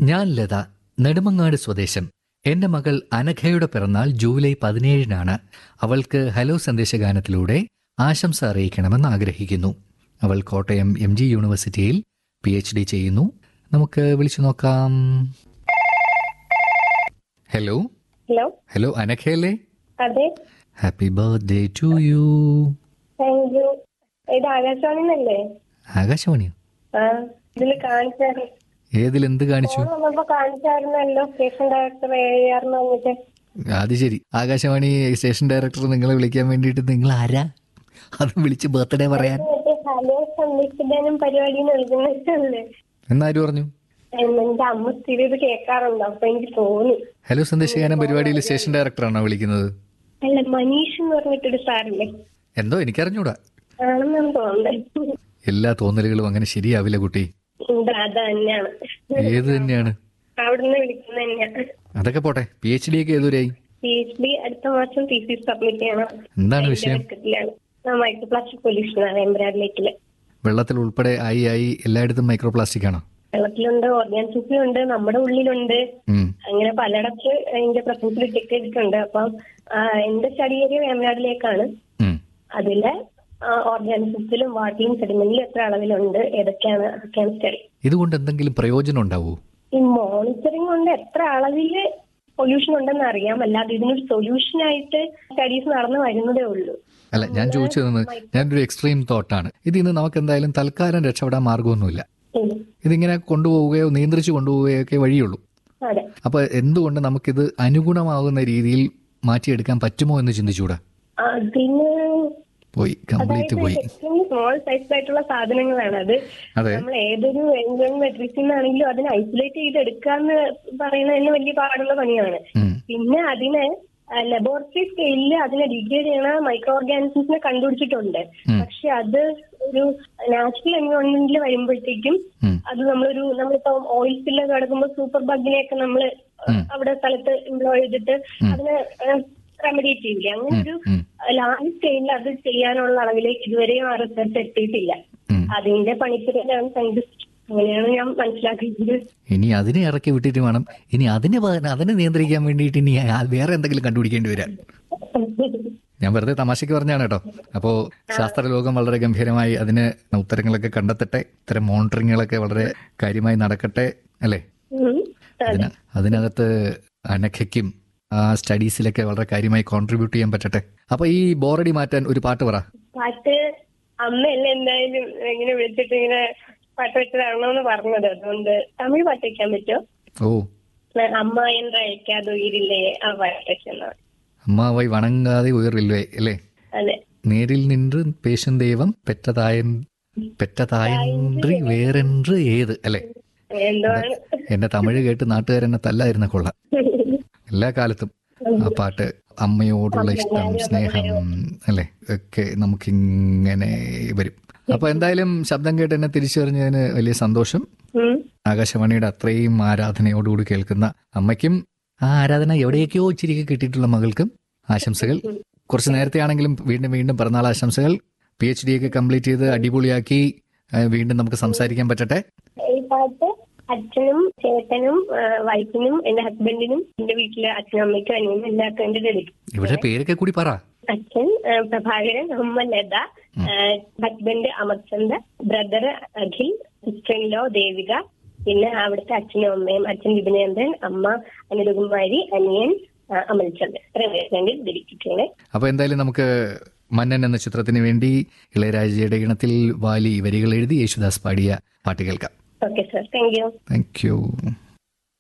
ഞാൻ ലത നെടുമങ്ങാട് സ്വദേശം എന്റെ മകൾ അനഘയുടെ പിറന്നാൾ ജൂലൈ പതിനേഴിനാണ് അവൾക്ക് ഹലോ സന്ദേശഗാനത്തിലൂടെ ആശംസ അറിയിക്കണമെന്ന് ആഗ്രഹിക്കുന്നു അവൾ കോട്ടയം എം ജി യൂണിവേഴ്സിറ്റിയിൽ പി എച്ച് ഡി ചെയ്യുന്നു നമുക്ക് വിളിച്ചു നോക്കാം ഹലോ ഹലോ ഹലോ അനഘയല്ലേ അതെ happy birthday to you thank you ഇത് ആകാശവാണിന്നല്ലേ ആകാശവാണിയോ ആ ഇതില് കാണിച്ചായിരുന്നു ഏതിൽ എന്ത് കാണിച്ചു ഫോൺ വന്നപ്പോ കാണിച്ചായിരുന്നല്ലോ സ്റ്റേഷൻ ഡയറക്ടർ എഴുതിയായിരുന്നു വന്നിട്ട് അത് ശരി ആകാശവാണി സ്റ്റേഷൻ ഡയറക്ടർ നിങ്ങളെ വിളിക്കാൻ വേണ്ടിയിട്ട് നിങ്ങൾ ആരാ അത് വിളിച്ച് ബർത്ത്ഡേ പറയാൻ മറ്റേ ഹലോ സന്ദേശിക്കാനും പരിപാടിന്ന് വിളിക്കുന്നല്ലേ എന്നാര് പറഞ്ഞു എന്റെ അമ്മ സ്ഥിരം ഇത് കേൾക്കാറുണ്ട് അപ്പൊ എനിക്ക് തോന്നി ഹലോ സന്ദേശഗാനം പരിപാടിയിൽ സ്റ്റേഷൻ ഡയറക്ടറാണോ വിളിക്കുന്നത് അല്ല മനീഷ് എന്ന് പറഞ്ഞിട്ടൊരു സാറില്ലേ എന്തോ എനിക്കറിഞ്ഞൂടാ ആണെന്നാണ് തോന്നുന്നത് എല്ലാ തോന്നലുകളും അങ്ങനെ ശരിയാവില്ല കുട്ടി ഇത് അത് തന്നെയാണ് ഏത് തന്നെയാണ് അവിടുന്ന് വിളിക്കുന്ന തന്നെയാണ് അതൊക്കെ പോട്ടെ പി എച്ച് ഡി ഒക്കെ ഏതുവരെയായി പി എച്ച് ഡി അടുത്ത മാസം ടി സി സബ്മിറ്റ് ചെയ്യണം എന്താണ് വിഷയം മൈക്രോ പ്ലാസ്റ്റിക് പൊല്യൂഷൻ ആണ് എംബ്രാഡ് ലേക്കില് വെള്ളത്തിൽ ഉൾപ്പെടെ ആയി ആയി എല്ലായിടത്തും മൈക്രോ പ്ലാസ്റ്റിക് ആണോ വെള്ളത്തിലുണ്ട് ഓർഗാനിസത്തിലുണ്ട് നമ്മുടെ ഉള്ളിലുണ്ട് ഉം. അങ്ങനെ പലയിടത്ത് അതിന്റെ പ്രസൻസ് ഡിറ്റക്ട് ചെയ്തിട്ടുണ്ട് അപ്പം ആ, എന്റെ സ്റ്റഡി ഏരിയ വേമ്പനാടിലേക്കാണ് ഉം. അതിലെ ഓർഗാനിസത്തിലും വാട്ടിലും സെഡിമെന്റിലും എത്ര അളവിലുണ്ട് ഏതൊക്കെയാണ് അതൊക്കെയാണ് സ്റ്റഡി ഇതുകൊണ്ട് എന്തെങ്കിലും പ്രയോജനം ഉണ്ടാവൂ ഈ മോണിറ്ററിംഗ് കൊണ്ട് എത്ര അളവില് പൊല്യൂഷൻ ഉണ്ടെന്ന് അറിയാം അല്ലാതെ ഇതിനൊരു സൊല്യൂഷൻ ആയിട്ട് സ്റ്റഡീസ് നടന്നു വരുന്നതേ ഉള്ളൂ അല്ല ഞാൻ ചോദിച്ചത് ഞാനൊരു എക്സ്ട്രീം തോട്ടാണ് ഇതിൽ നിന്ന് നമുക്ക് എന്തായാലും തൽക്കാലം രക്ഷപ്പെടാൻ മാർഗമൊന്നുമില്ല ഉം. ഇതിങ്ങനെ കൊണ്ടുപോവുകയോ നിയന്ത്രിച്ചു കൊണ്ടുപോവുകയോ ഒക്കെ വഴിയുള്ളൂ അതെ അപ്പൊ എന്തുകൊണ്ട് നമുക്കിത് അനുഗുണമാകുന്ന രീതിയിൽ മാറ്റിയെടുക്കാൻ പറ്റുമോ എന്ന് ചിന്തിച്ചൂടാ അതിന് പോയി കംപ്ലീറ്റ് പോയി സ്മോൾ സൈസ് ആയിട്ടുള്ള സാധനങ്ങളാണ് അത് അതെ നമ്മൾ ഏതൊരു എൻജോയ് മെട്രിക്സിൽ നിന്നാണെങ്കിലും അതിനെ ഐസൊലേറ്റ് ചെയ്ത് എടുക്കാന്ന് പറയുന്നത് തന്നെ വലിയ പാടുള്ള പണിയാണ് ഉം. പിന്നെ അതിനെ ലബോറട്ടറി സ്കെയിലിൽ അതിനെ ഡിഗ്രേഡ് ചെയ്യണ മൈക്രോ ഓർഗാനിസംസിനെ കണ്ടുപിടിച്ചിട്ടുണ്ട് ഉം. പക്ഷെ അത് ഒരു നാച്ചുറൽ എൻവയോൺമെന്റിൽ വരുമ്പോഴത്തേക്കും ഉം. അത് നമ്മളൊരു നമ്മളിപ്പോ ഓയിൽ സ്പില്ലൊക്കെ കിടക്കുമ്പോൾ സൂപ്പർ ബഗിനെയൊക്കെ നമ്മൾ അവിടെ സ്ഥലത്ത് എംപ്ലോയ് ചെയ്തിട്ട് അതിനെ റെമഡിയേറ്റ് ചെയ്യില്ല അങ്ങനെ ഒരു ഉം. ലാർജ് സ്കെയിലിൽ അത് ചെയ്യാനുള്ള അളവിലേക്ക് ഇതുവരെയും ആ റിസർച്ച് എത്തിയിട്ടില്ല ഉം. അതിന്റെ പണിപ്പുരയിലാണ് സയന്റിസ്റ്റ് അങ്ങനെയാണ് ഞാൻ മനസ്സിലാക്കിയത് ഇനി അതിനെ ഇറക്കി വിട്ടിട്ട് വേണം ഇനി അതിനെ പകരം അതിനെ നിയന്ത്രിക്കാൻ വേണ്ടിയിട്ട് ഇനി ആ- വേറെ എന്തെങ്കിലും കണ്ടുപിടിക്കേണ്ടി വരാൻ ഞാൻ വെറുതെ തമാശയ്ക്ക് പറഞ്ഞാണ് കേട്ടോ അപ്പോൾ ശാസ്ത്രലോകം വളരെ ഗംഭീരമായി അതിന് ഉത്തരങ്ങളൊക്കെ കണ്ടെത്തട്ടെ ഇത്തരം മോണിറ്ററിങ്ങുകളൊക്കെ വളരെ കാര്യമായി നടക്കട്ടെ അല്ലേ ഉം. അതിന് അതിനകത്ത് അനഘയ്ക്കും ആ സ്റ്റഡീസിലൊക്കെ വളരെ കാര്യമായി കോൺട്രിബ്യൂട്ട് ചെയ്യാൻ പറ്റട്ടെ അപ്പൊ ഈ ബോറടി മാറ്റാൻ ഒരു പാട്ട് പറ പാട്ട് അമ്മയല്ലേ എന്തായാലും ഇങ്ങനെ വിളിച്ചിട്ട് ഇങ്ങനെ പാട്ട് വെച്ച് തരണമെന്ന് പറഞ്ഞത് അതുകൊണ്ട് തമിഴ് പാട്ട് വെക്കാൻ പറ്റുമോ ഓ അമ്മ എன்ற അയക്കാതെ ഉയിരില്ലേ ആ പാട്ട് വെച്ചെന്നാ അമ്മാവായി വണങ്ങാതെ ഉയർവില്ലേ അല്ലേ അതെ നേരിൽ നിன்று പേശും ദൈവം പെറ്റതായ പെറ്റതായന്ത്രി വേറെன்று ഏത് അല്ലേ എന്താണ് എന്റെ തമിഴ് കേട്ട് നാട്ടുകാരെന്നെ തല്ലായിരുന്ന കൊള്ളാം എല്ലാ കാലത്തും ആ പാട്ട് അമ്മയോടുള്ള ഇഷ്ടം സ്നേഹം അല്ലേ ഒക്കെ നമുക്കിങ്ങനെ വരും അപ്പൊ എന്തായാലും ശബ്ദം കേട്ട് എന്നെ തിരിച്ചറിഞ്ഞതിന് വലിയ സന്തോഷം ഉം. ആകാശവാണിയുടെ അത്രയും ആരാധനയോടുകൂടി കേൾക്കുന്ന അമ്മയ്ക്കും ആ ആരാധന എവിടെയൊക്കെയോ ഇച്ചിരിയൊക്കെ കിട്ടിയിട്ടുള്ള മകൾക്കും ആശംസകൾ കുറച്ച് നേരത്തെ ആണെങ്കിലും വീണ്ടും വീണ്ടും പിറന്നാൾ ആശംസകൾ പി എച്ച് ഡി ഒക്കെ കംപ്ലീറ്റ് ചെയ്ത് അടിപൊളിയാക്കി ആ, വീണ്ടും നമുക്ക് സംസാരിക്കാൻ പറ്റട്ടെ ഈ പാട്ട് അച്ഛനും ചേട്ടനും ആ, വൈഫിനും എന്റെ ഹസ്ബൻഡിനും എന്റെ വീട്ടിലെ അച്ഛനും അമ്മയ്ക്കും അനിയനും എല്ലാവർക്കും എന്റെ ഡെഡിക്കും ഇവിടെ പേരൊക്കെ കൂടി പറ അച്ഛൻ ആ, പ്രഭാകരൻ അമ്മ Latha husband Amarchand brother Akhil sister in law Devika പിന്നെ അവിടുത്തെ അച്ഛനും അമ്മയും അച്ഛൻ വിപിനേന്ദ്രൻ അമ്മ അനിരുകുമാരി അനിയൻ ആ, അമൽചന്ദ് ഇത്രയും വേണ്ടി ഡെഡിക്കിട്ടുണ്ട് അപ്പൊ എന്തായാലും നമുക്ക് മന്നൻ എന്ന ചിത്രത്തിന് വേണ്ടി ഇളയരാജയുടെ ഇണത്തിൽ വാലി വരികൾ എഴുതി യേശുദാസ് പാടിയ പാട്ട് കേൾക്കാം okay sir thank you thank U